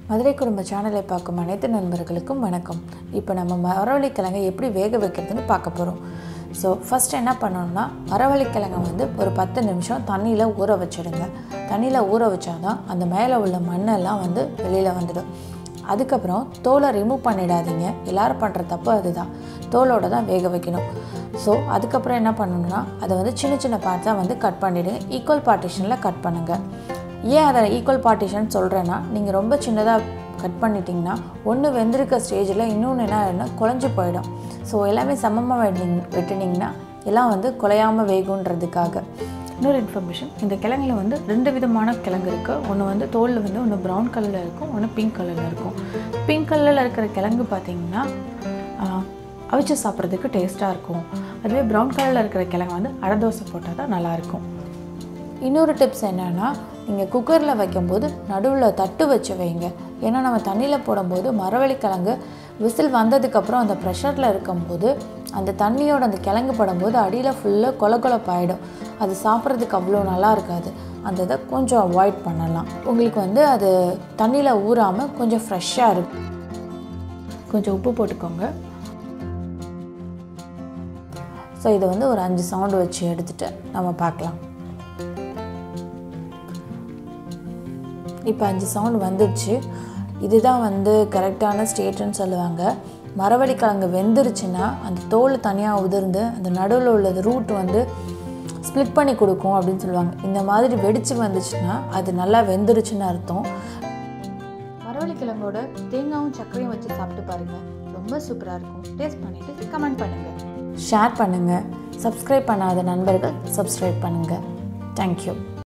மதுரை குடும்ப சேனலை பார்க்கும் அனைத்து நண்பர்களுக்கும் வணக்கம் இப்போ நம்ம மரவள்ளிக்கிழங்கை எப்படி வேக வைக்கிறதுன்னு பார்க்க போகிறோம் ஸோ ஃபஸ்ட் என்ன பண்ணணும்னா மரவள்ளிக்கிழங்கை வந்து ஒரு பத்து நிமிஷம் தண்ணியில் ஊற வச்சிடுங்க தண்ணியில் ஊற வச்சாதான் அந்த மேலே உள்ள மண்ணெல்லாம் வந்து வெளியில் வந்துடும் அதுக்கப்புறம் தோலை ரிமூவ் பண்ணிடாதீங்க எல்லோரும் பண்ணுற தப்பு அதுதான் தோலோட தான் வேக வைக்கணும் ஸோ அதுக்கப்புறம் என்ன பண்ணணும்னா அதை வந்து சின்ன சின்ன பார்ட்ஸாக வந்து கட் பண்ணிவிடுங்க ஈக்குவல் பார்ட்டிஷனில் கட் பண்ணுங்கள் ஏன் அதை ஈக்குவல் பார்ட்டிஷன் சொல்கிறேன்னா நீங்கள் ரொம்ப சின்னதாக கட் பண்ணிட்டீங்கன்னா ஒன்று வெந்திருக்க ஸ்டேஜில் இன்னொன்று என்ன ஆகிடும்னா குழஞ்சி போயிடும் ஸோ எல்லாமே சமமாக வெட்டிங் வெட்டினீங்கன்னா எல்லாம் வந்து குலையாமல் வேகுன்றதுக்காக இன்னொரு இன்ஃபர்மேஷன் இந்த கிழங்குல வந்து ரெண்டு விதமான கிழங்கு இருக்குது ஒன்று வந்து தோலில் வந்து ஒன்று ப்ரௌன் கலரில் இருக்கும் ஒன்று பிங்க் கலரில் இருக்கும் பிங்க் கலரில் இருக்கிற கிழங்கு பார்த்தீங்கன்னா ஆஹ், அவிச்சு சாப்பிட்றதுக்கு டேஸ்ட்டாக இருக்கும் அதுவே ப்ரௌன் கலரில் இருக்கிற கிழங்கு வந்து அடை தோசை போட்டால் தான் நல்லாயிருக்கும் இன்னொரு டிப்ஸ் என்னென்னா நீங்கள் குக்கரில் வைக்கும்போது நடுவில் தட்டு வச்சு வைங்க ஏன்னா நம்ம தண்ணியில் போடும்போது மரவள்ளிக்கிழங்கு விசில் வந்ததுக்கப்புறம் அந்த ப்ரெஷரில் இருக்கும்போது அந்த தண்ணியோட அந்த கிழங்கு படும்போது அடியில் ஃபுல்லாக கொல கொலப்பாயிடும் அது சாப்பிட்றதுக்கு அவ்வளோ நல்லா இருக்காது அந்த இதை கொஞ்சம் அவாய்ட் பண்ணலாம் உங்களுக்கு வந்து அது தண்ணியில் ஊறாமல் கொஞ்சம் ஃப்ரெஷ்ஷாக இருக்கும் கொஞ்சம் உப்பு போட்டுக்கோங்க ஸோ இதை வந்து ஒரு அஞ்சு சவுண்டு வச்சு எடுத்துகிட்டு நம்ம பார்க்கலாம் இப்போ அஞ்சு சவுண்ட் வந்துடுச்சு இதுதான் வந்து கரெக்டான ஸ்டேட்டுன்னு சொல்லுவாங்க மரவள்ளிக்கிழங்கு வெந்துருச்சுன்னா அந்த தோல் தனியாக உதிர்ந்து அந்த நடுவில் உள்ளது ரூட் வந்து ஸ்ப்ளிட் பண்ணி கொடுக்கும் அப்படின்னு சொல்லுவாங்க இந்த மாதிரி வெடிச்சு வந்துச்சுன்னா அது நல்லா வெந்துருச்சுன்னு அர்த்தம் மரவள்ளிக்கிழங்கோட தேங்காயும் சர்க்கரையும் வச்சு சாப்பிட்டு பாருங்கள் ரொம்ப சூப்பராக இருக்கும் டேஸ்ட் பண்ணிவிட்டு கமெண்ட் பண்ணுங்கள் ஷேர் பண்ணுங்கள் சப்ஸ்கிரைப் பண்ணாத நண்பர்கள் சப்ஸ்கிரைப் பண்ணுங்கள் தேங்க்யூ